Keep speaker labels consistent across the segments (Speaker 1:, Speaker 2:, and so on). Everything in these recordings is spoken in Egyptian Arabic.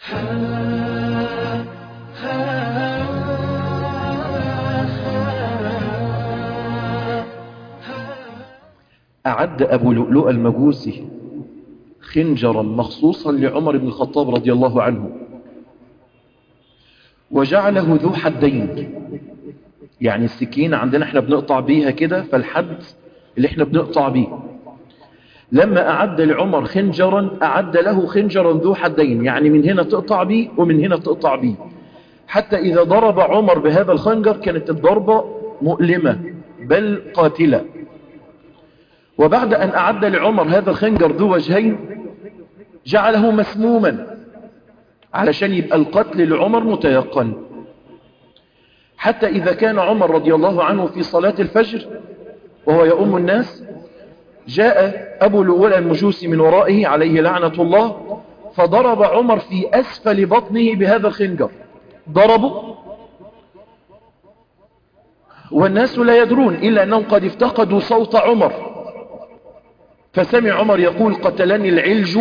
Speaker 1: أعد أبو لؤلؤ المجوسي خنجرا مخصوصا لعمر بن الخطاب رضي الله عنه وجعله ذو حدين يعني السكينة عندنا احنا بنقطع بيها كده فالحد اللي احنا بنقطع بيه لما أعد لعمر خنجرا أعد له خنجرا ذو حدين يعني من هنا تقطع بيه ومن هنا تقطع بيه حتى إذا ضرب عمر بهذا الخنجر كانت الضربة مؤلمة بل قاتلة وبعد أن أعد لعمر هذا الخنجر ذو وجهين جعله مسموما علشان يبقى القتل لعمر متيقن حتى إذا كان عمر رضي الله عنه في صلاة الفجر وهو يؤم الناس جاء أبو لؤلؤ المجوسي من ورائه عليه لعنة الله فضرب عمر في أسفل بطنه بهذا الخنجر ضربه والناس لا يدرون إلا أنهم قد افتقدوا صوت عمر فسمع عمر يقول قتلني العلج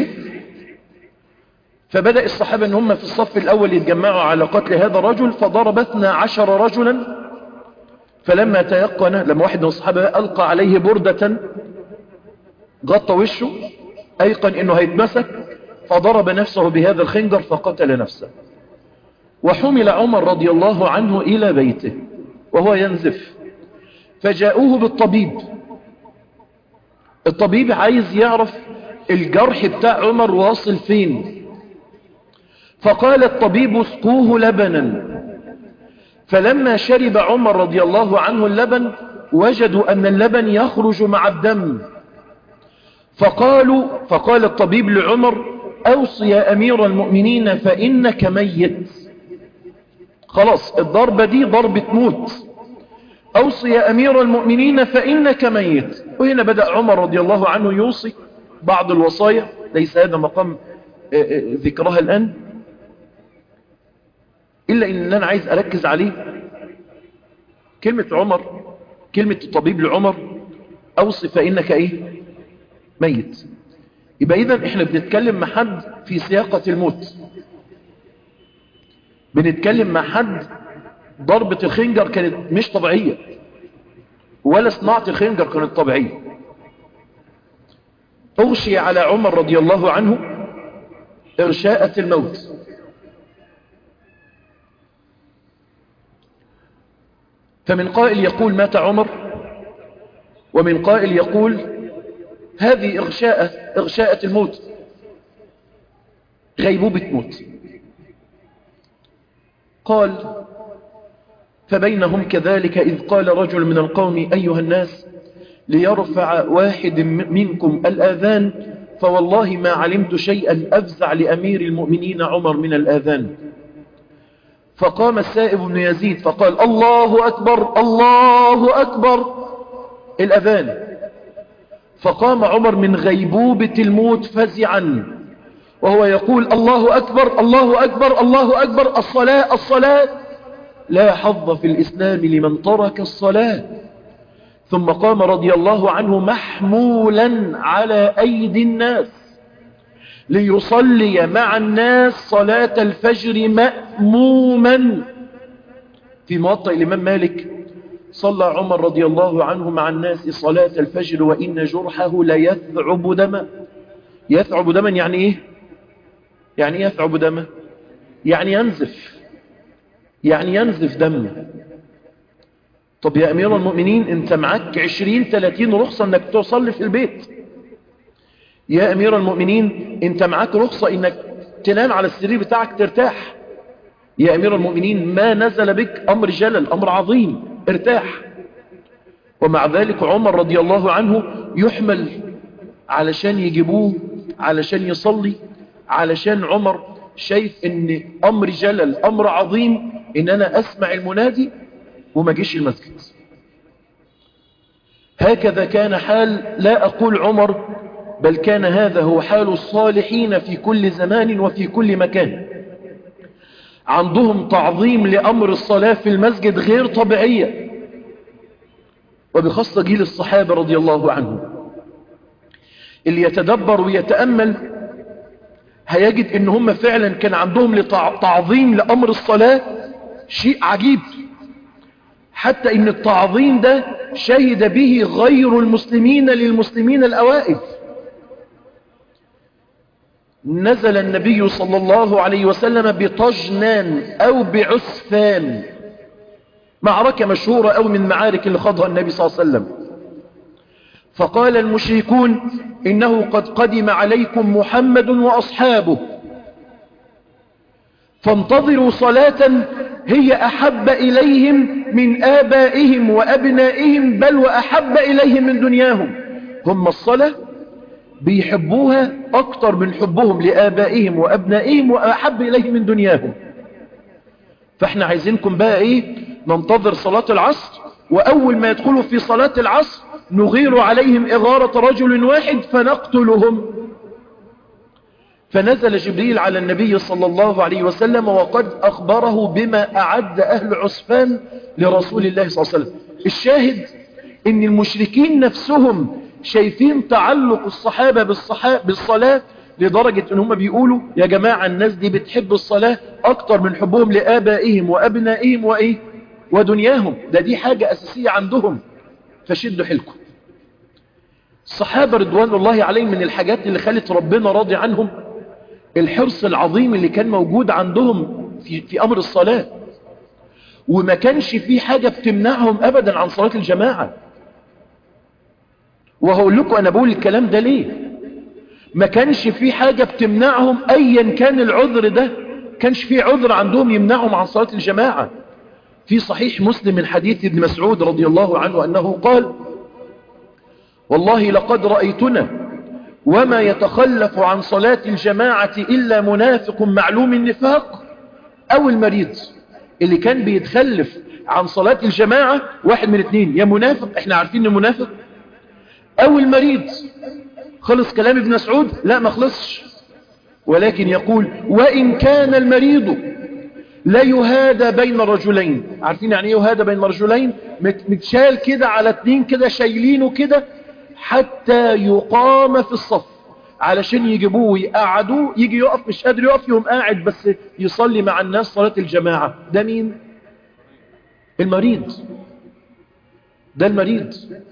Speaker 1: فبدأ الصحابة أن هم في الصف الأول يتجمعوا على قتل هذا الرجل فضرب اثنا عشر رجلا فلما تيقن لما واحد من الصحابة ألقى عليه بردة غطى وشه أيقن أنه هيتمسك فضرب نفسه بهذا الخنجر فقتل نفسه وحمل عمر رضي الله عنه إلى بيته وهو ينزف فجاءوه بالطبيب الطبيب عايز يعرف الجرح بتاع عمر واصل فين فقال الطبيب اسقوه لبنا فلما شرب عمر رضي الله عنه اللبن وجدوا أن اللبن يخرج مع الدم فقالوا فقال الطبيب لعمر أوصي يا أمير المؤمنين فإنك ميت خلاص الضربة دي ضربة موت أوصي يا أمير المؤمنين فإنك ميت وهنا بدأ عمر رضي الله عنه يوصي بعض الوصايا ليس هذا مقام ذكرها الآن إلا إن أنا عايز أركز عليه كلمة عمر كلمة الطبيب لعمر أوصي فإنك إيه ميت يبقى إذا إحنا بنتكلم مع حد في سياقة الموت بنتكلم مع حد ضربة الخنجر كانت مش طبيعية ولا صناعة الخنجر كانت طبيعية أغشي على عمر رضي الله عنه إرشاءة الموت فمن قائل يقول مات عمر ومن قائل يقول هذه إغشاءة, إغشاءة الموت غيبوبة موت قال فبينهم كذلك إذ قال رجل من القوم أيها الناس ليرفع واحد منكم الآذان فوالله ما علمت شيئا أفزع لأمير المؤمنين عمر من الآذان فقام السائب بن يزيد فقال الله أكبر الله أكبر الأذان فقام عمر من غيبوبة الموت فزعا وهو يقول الله أكبر الله أكبر الله أكبر الصلاة الصلاة لا حظ في الإسلام لمن ترك الصلاة ثم قام رضي الله عنه محمولا على أيدي الناس ليصلي مع الناس صلاة الفجر مأموما في موطأ الإمام مالك صلى عمر رضي الله عنه مع الناس صلاة الفجر وإن جرحه ليثعب دما يثعب دما يعني إيه يعني إيه يثعب دما يعني ينزف يعني ينزف دم طب يا أمير المؤمنين انت معك عشرين ثلاثين رخصة انك تصلي في البيت يا أمير المؤمنين انت معك رخصة انك تنام على السرير بتاعك ترتاح يا أمير المؤمنين ما نزل بك أمر جلل أمر عظيم ارتاح ومع ذلك عمر رضي الله عنه يحمل علشان يجيبوه علشان يصلي علشان عمر شايف ان امر جلل امر عظيم ان انا اسمع المنادي وما جيش المسجد هكذا كان حال لا اقول عمر بل كان هذا هو حال الصالحين في كل زمان وفي كل مكان عندهم تعظيم لامر الصلاة في المسجد غير طبيعية وبخاصة جيل الصحابة رضي الله عنهم اللي يتدبر ويتأمل هيجد ان هم فعلا كان عندهم تعظيم لأمر الصلاة شيء عجيب حتى ان التعظيم ده شهد به غير المسلمين للمسلمين الأوائل نزل النبي صلى الله عليه وسلم بطجنان أو بعسفان معركة مشهورة أو من معارك اللي خاضها النبي صلى الله عليه وسلم فقال المشركون إنه قد قدم عليكم محمد وأصحابه فانتظروا صلاة هي أحب إليهم من آبائهم وأبنائهم بل وأحب إليهم من دنياهم هم الصلاة بيحبوها أكتر من حبهم لآبائهم وأبنائهم وأحب إليهم من دنياهم فاحنا عايزينكم بقى ايه ننتظر صلاة العصر وأول ما يدخلوا في صلاة العصر نغير عليهم إغارة رجل واحد فنقتلهم فنزل جبريل على النبي صلى الله عليه وسلم وقد أخبره بما أعد أهل عسفان لرسول الله صلى الله عليه وسلم الشاهد ان المشركين نفسهم شايفين تعلق الصحابة بالصلاة لدرجة ان هم بيقولوا يا جماعة الناس دي بتحب الصلاة اكتر من حبهم لآبائهم وابنائهم وايه ودنياهم ده دي حاجة اساسية عندهم فشدوا حيلكم الصحابة رضوان الله عليهم من الحاجات اللي خلت ربنا راضي عنهم الحرص العظيم اللي كان موجود عندهم في, في امر الصلاة وما كانش في حاجة بتمنعهم ابدا عن صلاة الجماعة وهقول لكم انا بقول الكلام ده ليه ما كانش في حاجة بتمنعهم ايا كان العذر ده كانش في عذر عندهم يمنعهم عن صلاة الجماعة في صحيح مسلم من حديث ابن مسعود رضي الله عنه انه قال والله لقد رأيتنا وما يتخلف عن صلاة الجماعة إلا منافق معلوم النفاق أو المريض اللي كان بيتخلف عن صلاة الجماعة واحد من اثنين يا منافق احنا عارفين انه منافق او المريض خلص كلام ابن مسعود لا ما خلصش ولكن يقول وإن كان المريض لا يهادى بين رجلين عارفين يعني ايه يهادى بين رجلين متشال كده على اتنين كده شايلينه كده حتى يقام في الصف علشان يجيبوه ويقعدوه يجي يقف مش قادر يقف يوم قاعد بس يصلي مع الناس صلاة الجماعة ده مين المريض ده المريض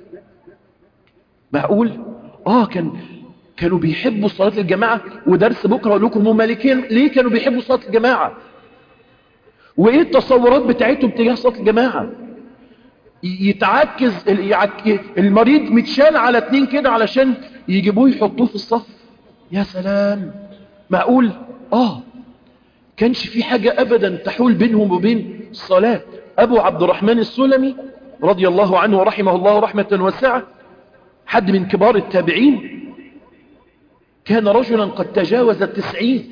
Speaker 1: معقول اه كان كانوا بيحبوا صلاة الجماعة ودرس بكرة اقول لكم هم ليه كانوا بيحبوا صلاة الجماعة وايه التصورات بتاعتهم تجاه صلاة الجماعة يتعكز المريض متشال على اتنين كده علشان يجيبوه يحطوه في الصف يا سلام معقول اه كانش في حاجة ابدا تحول بينهم وبين الصلاة ابو عبد الرحمن السلمي رضي الله عنه ورحمه الله رحمة واسعة حد من كبار التابعين كان رجلا قد تجاوز التسعين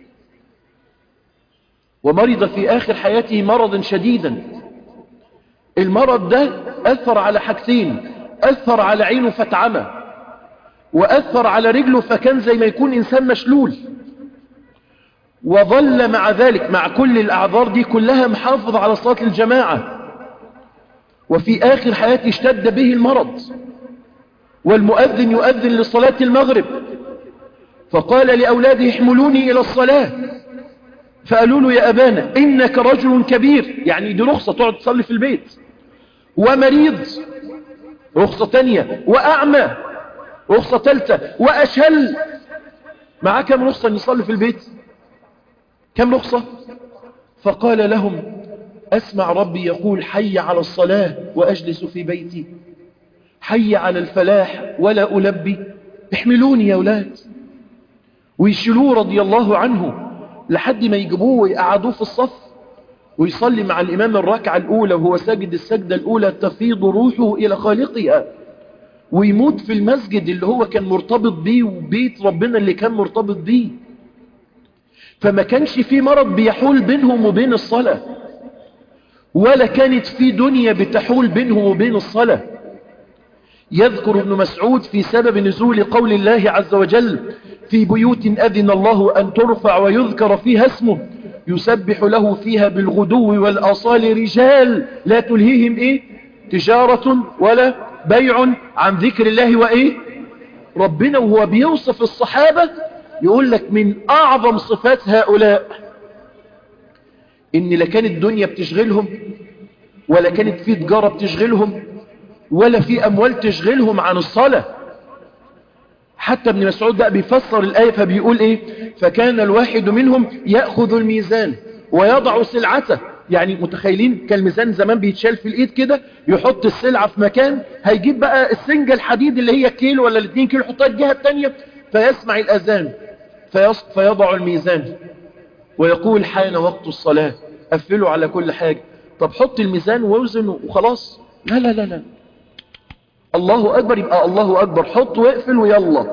Speaker 1: ومرض في آخر حياته مرضا شديدا المرض ده أثر على حاجتين أثر على عينه فتعمى وأثر على رجله فكان زي ما يكون إنسان مشلول وظل مع ذلك مع كل الأعذار دي كلها محافظ على صلاة الجماعة وفي آخر حياته اشتد به المرض والمؤذن يؤذن لصلاة المغرب فقال لأولاده احملوني إلى الصلاة فقالوا له يا أبانا إنك رجل كبير يعني دي رخصة تقعد تصلي في البيت ومريض رخصة تانية وأعمى رخصة تالتة وأشل معاه كم رخصة أن يصلي في البيت كم رخصة فقال لهم أسمع ربي يقول حي على الصلاة وأجلس في بيتي حي على الفلاح ولا ألبي احملوني يا أولاد ويشيلوه رضي الله عنه لحد ما يجيبوه ويقعدوه في الصف ويصلي مع الإمام الركعة الأولى وهو ساجد السجدة الأولى تفيض روحه إلى خالقها ويموت في المسجد اللي هو كان مرتبط بيه وبيت ربنا اللي كان مرتبط بيه فما كانش في مرض بيحول بينهم وبين الصلاة ولا كانت في دنيا بتحول بينهم وبين الصلاة يذكر ابن مسعود في سبب نزول قول الله عز وجل في بيوت أذن الله أن ترفع ويذكر فيها اسمه يسبح له فيها بالغدو والآصال رجال لا تلهيهم إيه تجارة ولا بيع عن ذكر الله وإيه ربنا وهو بيوصف الصحابة يقول لك من أعظم صفات هؤلاء إن لا كانت الدنيا بتشغلهم ولا كانت في تجارة بتشغلهم ولا في أموال تشغلهم عن الصلاة حتى ابن مسعود بقى بيفسر الآية فبيقول إيه فكان الواحد منهم يأخذ الميزان ويضع سلعته يعني متخيلين كان الميزان زمان بيتشال في الإيد كده يحط السلعة في مكان هيجيب بقى السنجة الحديد اللي هي كيلو ولا الاتنين كيلو يحطها الجهة التانية فيسمع الأذان فيص... فيضع الميزان ويقول حان وقت الصلاة قفلوا على كل حاجة طب حط الميزان ووزن وخلاص لا لا لا لا الله أكبر يبقى الله أكبر حط واقفل ويلا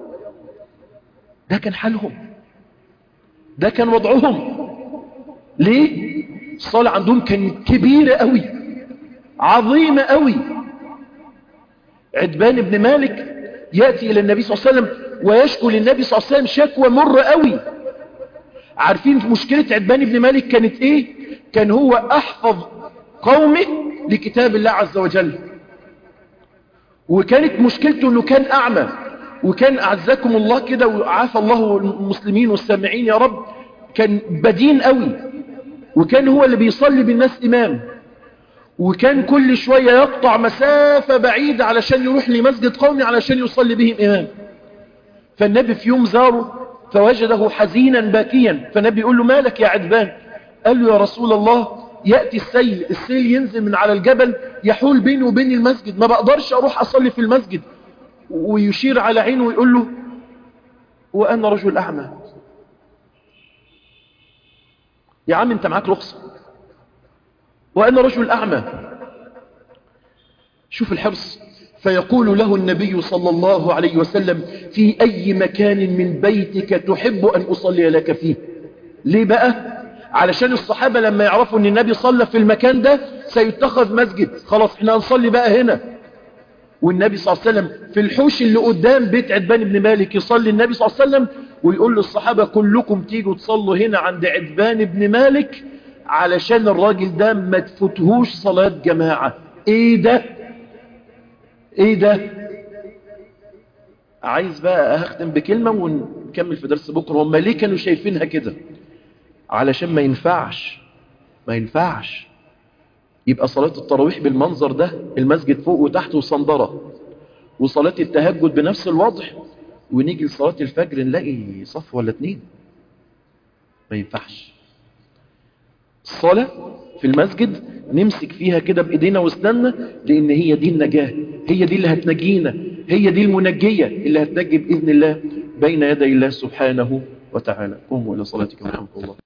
Speaker 1: ده كان حالهم ده كان وضعهم ليه الصلاة عندهم كانت كبيرة قوي عظيمة قوي عدبان بن مالك يأتي إلى النبي صلى الله عليه وسلم ويشكو للنبي صلى الله عليه وسلم شكوى مرة قوي عارفين مشكلة عدبان بن مالك كانت ايه كان هو احفظ قومه لكتاب الله عز وجل وكانت مشكلته انه كان اعمى وكان اعزكم الله كده وعافى الله المسلمين والسامعين يا رب كان بدين قوي وكان هو اللي بيصلي بالناس امام وكان كل شوية يقطع مسافة بعيدة علشان يروح لمسجد قومي علشان يصلي بهم امام فالنبي في يوم زاره فوجده حزينا باكيا فالنبي يقول له مالك يا عدبان قال له يا رسول الله يأتي السيل السيل ينزل من على الجبل يحول بيني وبين المسجد ما بقدرش أروح أصلي في المسجد ويشير على عينه ويقول له وأنا رجل أعمى يا عم انت معاك رخصة وأنا رجل أعمى شوف الحرص فيقول له النبي صلى الله عليه وسلم في أي مكان من بيتك تحب أن أصلي لك فيه ليه بقى علشان الصحابة لما يعرفوا أن النبي صلى في المكان ده سيتخذ مسجد خلاص احنا هنصلي بقى هنا والنبي صلى الله عليه وسلم في الحوش اللي قدام بيت عدبان بن مالك يصلي النبي صلى الله عليه وسلم ويقول للصحابة كلكم تيجوا تصلوا هنا عند عدبان بن مالك علشان الراجل ده ما تفوتهوش صلاة جماعة ايه ده ايه ده عايز بقى هختم بكلمة ونكمل في درس بكرة هم ليه كانوا شايفينها كده علشان ما ينفعش ما ينفعش يبقى صلاة التراويح بالمنظر ده المسجد فوق وتحت وصندرة وصلاة التهجد بنفس الوضع ونيجي لصلاة الفجر نلاقي صف ولا اتنين ما ينفعش الصلاة في المسجد نمسك فيها كده بإيدينا واسناننا لأن هي دي النجاة هي دي اللي هتنجينا هي دي المنجية اللي هتنجي بإذن الله بين يدي الله سبحانه وتعالى قوموا إلى صلاتكم ورحمة الله